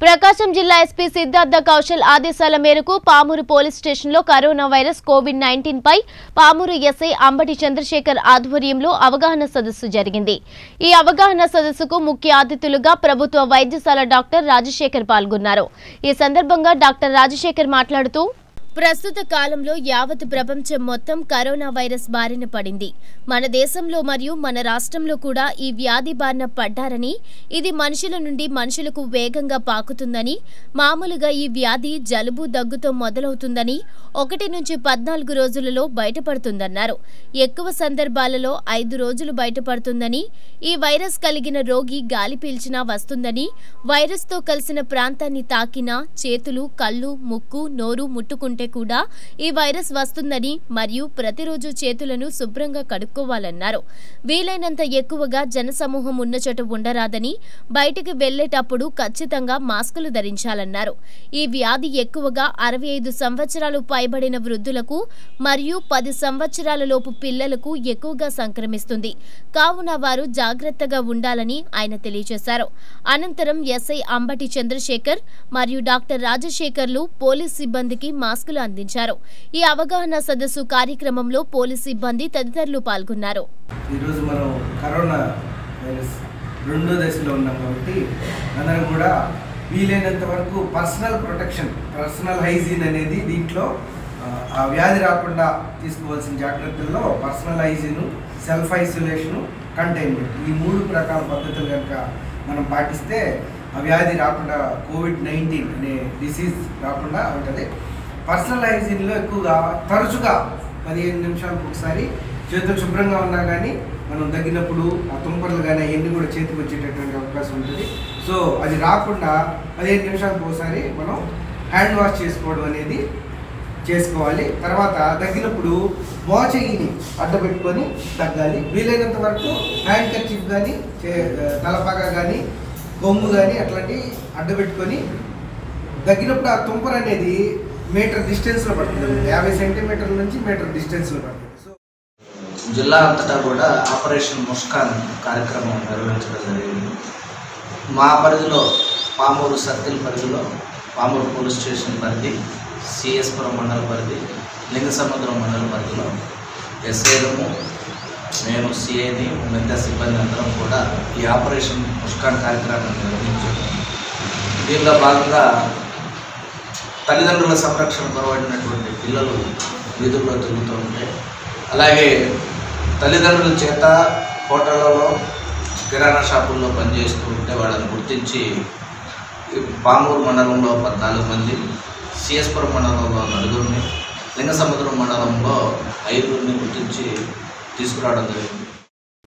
ప్రకాశం జిల్లా ఎస్పీ సిద్ధార్థ కౌశల్ ఆదేశాల మేరకు పామూరు పోలీస్ స్టేషన్లో కరోనా వైరస్ కోవిడ్ నైన్టీన్ పై పామూరు ఎస్ఐ అంబటి చంద్రశేఖర్ ఆధ్వర్యంలో అవగాహన సదస్సు జరిగింది ఈ అవగాహన సదస్సుకు ముఖ్య అతిథులుగా ప్రభుత్వ వైద్యశాల డాక్టర్ రాజశేఖర్ పాల్గొన్నారు ఈ సందర్భంగా డాక్టర్ రాజశేఖర్ మాట్లాడుతూ ప్రస్తుత కాలంలో యావత్ ప్రపంచం మొత్తం కరోనా వైరస్ బారిన పడింది మన దేశంలో మరియు మన రాష్ట్రంలో కూడా ఈ వ్యాధి బారిన పడ్డారని ఇది మనుషుల నుండి మనుషులకు వేగంగా పాకుతుందని మామూలుగా ఈ వ్యాధి జలుబు దగ్గుతో మొదలవుతుందని ఒకటి నుంచి పద్నాలుగు రోజులలో బయటపడుతుందన్నారు ఎక్కువ సందర్భాలలో ఐదు రోజులు బయటపడుతుందని ఈ వైరస్ కలిగిన రోగి గాలి పీల్చినా వస్తుందని వైరస్తో కలిసిన ప్రాంతాన్ని తాకినా చేతులు కళ్ళు ముక్కు నోరు ముట్టుకుంటే కూడా ఈ వైరస్ వస్తుందని మరియు ప్రతిరోజు చేతులను శుభ్రంగా కడుక్కోవాలన్నారు వీలైనంత ఎక్కువగా జనసమూహం ఉన్న చోట ఉండరాదని బయటికి వెళ్లేటప్పుడు ఖచ్చితంగా మాస్కులు ధరించాలన్నారు ఈ వ్యాధి ఎక్కువగా అరవై ఐదు సంవత్సరాలు పైబడిన వృద్ధులకు మరియు పది సంవత్సరాల లోపు పిల్లలకు ఎక్కువగా సంక్రమిస్తుంది కావున వారు జాగ్రత్తగా ఉండాలని ఆయన తెలియజేశారు అనంతరం ఎస్ఐ అంబటి చంద్రశేఖర్ మరియు డాక్టర్ రాజశేఖర్లు పోలీస్ సిబ్బందికి మాస్కులు అందించారు ఈ అవగాహన సదస్సు కార్యక్రమంలో పోలీస్ సిబ్బంది తదితరులు పాల్గొన్నారు ఈరోజు మనం కరోనా వైరస్ రెండో దశలో ఉన్నాం కాబట్టి అందరం కూడా వీలైనంత వరకు పర్సనల్ ప్రొటెక్షన్ పర్సనల్ హైజీన్ అనేది దీంట్లో ఆ, ఆ వ్యాధి రాకుండా తీసుకోవాల్సిన జాగ్రత్తల్లో personal hygiene self isolation containment ఈ మూడు రకాల పద్ధతులు కనుక మనం పాటిస్తే ఆ వ్యాధి రాకుండా కోవిడ్ నైన్టీన్ అనే డిసీజ్ రాకుండా ఉంటుంది పర్సనల్ హైజీన్లో ఎక్కువగా తరచుగా పదిహేను నిమిషాలకు ఒకసారి చేతులు శుభ్రంగా ఉన్నా కానీ మనం తగ్గినప్పుడు ఆ తుంపర్లు కానీ అవన్నీ కూడా చేతికి వచ్చేటటువంటి అవకాశం ఉంటుంది సో అది రాకుండా పదిహేను నిమిషాలకు ఒకసారి మనం హ్యాండ్ వాష్ చేసుకోవడం అనేది చేసుకోవాలి తర్వాత తగ్గినప్పుడు మోచెయ్యిని అడ్డపెట్టుకొని తగ్గాలి వీలైనంత వరకు హ్యాండ్ కర్చీఫ్ కానీ తలపాగా కానీ కొమ్ము కానీ అట్లాంటివి అడ్డపెట్టుకొని తగ్గినప్పుడు ఆ తుంపర అనేది మీటర్ డిస్టెన్స్లో పడుతుంది యాభై సెంటీమీటర్ల నుంచి మీటర్ డిస్టెన్స్లో పడుతుంది సో జిల్లా అంతటా కూడా ఆపరేషన్ ముస్కాన్ కార్యక్రమం నిర్వహించడం జరిగింది మా పరిధిలో పామూరు సర్కిల్ పరిధిలో పామూరు పోలీస్ స్టేషన్ పరిధి సిఎస్పురం మండల పరిధి లింగసముద్రం మండల పరిధిలో ఎస్ఐలము నేను సిఐని మిగతా సిబ్బంది అందరం కూడా ఈ ఆపరేషన్ ముస్కాన్ కార్యక్రమాన్ని నిర్వహించాము దీనిలో భాగంగా తల్లిదండ్రుల సంరక్షణ కొరబడినటువంటి పిల్లలు వీధుల్లో తిరుగుతూ ఉంటే అలాగే తల్లిదండ్రుల చేత హోటళ్లలో కిరాణా షాపుల్లో పనిచేస్తూ ఉంటే వాళ్ళని గుర్తించి ఈ పామూరు మండలంలో పద్నాలుగు మంది సిఎస్పురం మండలంలో నలుగురిని లింగసముద్రం మండలంలో ఐదుగురిని గుర్తించి తీసుకురావడం జరిగింది